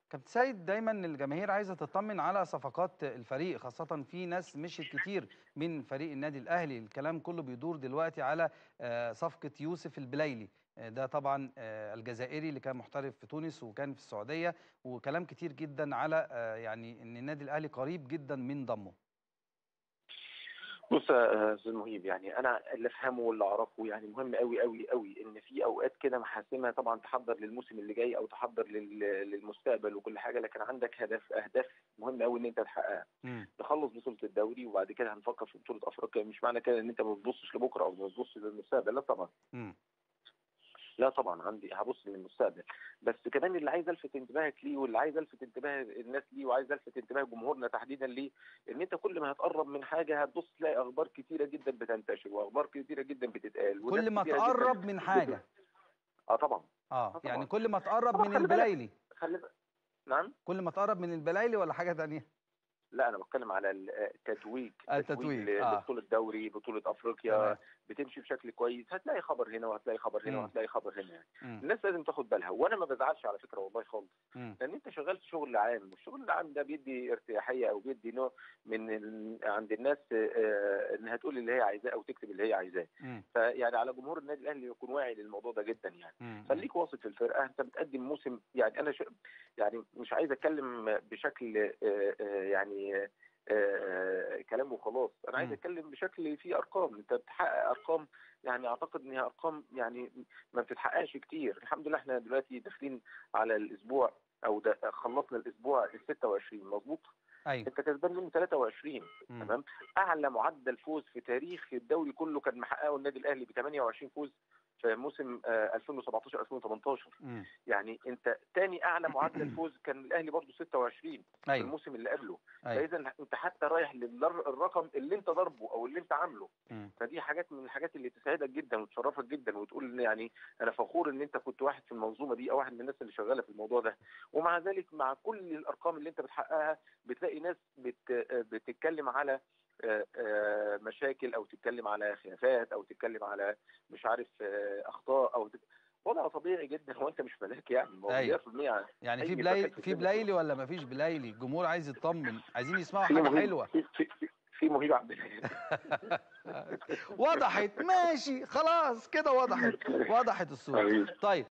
كابتن سيد دايما الجماهير عايزه تطمن على صفقات الفريق خاصه في ناس مشيت كتير من فريق النادي الاهلي الكلام كله بيدور دلوقتي على آه، صفقه يوسف البلايلي آه، ده طبعا آه، الجزائري اللي كان محترف في تونس وكان في السعوديه وكلام كتير جدا على آه، يعني ان النادي الاهلي قريب جدا من ضمه بص يا استاذ مهيب يعني انا اللي افهمه واللي اعرفه يعني مهم قوي قوي قوي ان في اوقات كده محاسمه طبعا تحضر للموسم اللي جاي او تحضر لل- للمستقبل وكل حاجه لكن عندك هدف اهداف مهم قوي ان انت تحققها مم. نخلص بطوله الدوري وبعد كده هنفكر في بطوله افريقيا مش معنى كده ان انت ما بتبصش لبكره او ما بتبصش للمستقبل لا طبعا مم. لا طبعا عندي هبص للمستقبل بس كمان اللي عايز الفت انتباهك ليه واللي عايز الفت انتباه الناس ليه وعايز الفت انتباه جمهورنا تحديدا ليه ان انت كل ما هتقرب من حاجه هتبص تلاقي اخبار كتيره جدا بتنتشر واخبار كتيره جدا بتتقال وناس كل ما كتيرة جداً تقرب من حاجه بت- اه طبعا اه طبعاً. يعني كل ما تقرب طبعاً من خلي بالك. البلايلي خلي بالك نعم كل ما تقرب من البلايلي ولا حاجه تانية لا انا بتكلم على التتويج التتويج، آه. بطوله دوري بطوله افريقيا تمام. بتمشي بشكل كويس هتلاقي خبر هنا وهتلاقي خبر هنا مم. وهتلاقي خبر هنا يعني مم. الناس لازم تاخد بالها وانا ما بزعلش على فكره والله خالص مم. لان انت شغال في شغل عام والشغل العام ده بيدي ارتياحيه او بيدي نوع من ال... عند الناس آه، انها تقول اللي هي عايزاه او تكتب اللي هي عايزاه مم. فيعني على جمهور النادي الاهلي يكون واعي للموضوع ده جدا يعني مم. خليك واثق في الفرقه انت بتقدم موسم يعني انا ش... يعني مش عايز اتكلم بشكل آه، آه، يعني آه، آه، كلام وخلاص انا عايز مم. اتكلم بشكل فيه ارقام انت بتحقق ارقام يعني اعتقد ان هي ارقام يعني ما بتتحققش كتير الحمد لله احنا دلوقتي داخلين على الاسبوع او ده خلصنا الاسبوع ال 26 مظبوط ايوه انت كسبان منه 23 مم. تمام اعلى معدل فوز في تاريخ الدوري كله كان محققه النادي الاهلي ب 28 فوز في موسم آه، 2017 2018 مم. يعني انت تاني اعلى معدل فوز كان الاهلي برضه 26 في ايوه الموسم اللي قبله ايوه فاذا انت حتى رايح للرقم اللي انت ضربه او اللي انت عامله مم. فدي حاجات من الحاجات اللي تسعدك جدا وتشرفك جدا وتقول ان يعني انا فخور ان انت كنت واحد في المنظومه دي او واحد من الناس اللي شغاله في الموضوع ده ومع ذلك مع كل الارقام اللي انت بتحققها بتلاقي ناس بت بتتكلم على آه، آه، مشاكل او تتكلم على خلافات او تتكلم على مش عارف آه، اخطاء او تت... وضع طبيعي جدا هو انت مش ملاك يعني ما هو أيوة. 100% يعني أي في فساد بلايلي في في الدنيا بلايلي ولا ما فيش بلايلي الجمهور عايز يطمن عايزين يسمعوا في حاجه مهيب- حلوه في في في, في مهيب عندنا وضحت ماشي خلاص كده وضحت وضحت الصوره حبيبي. طيب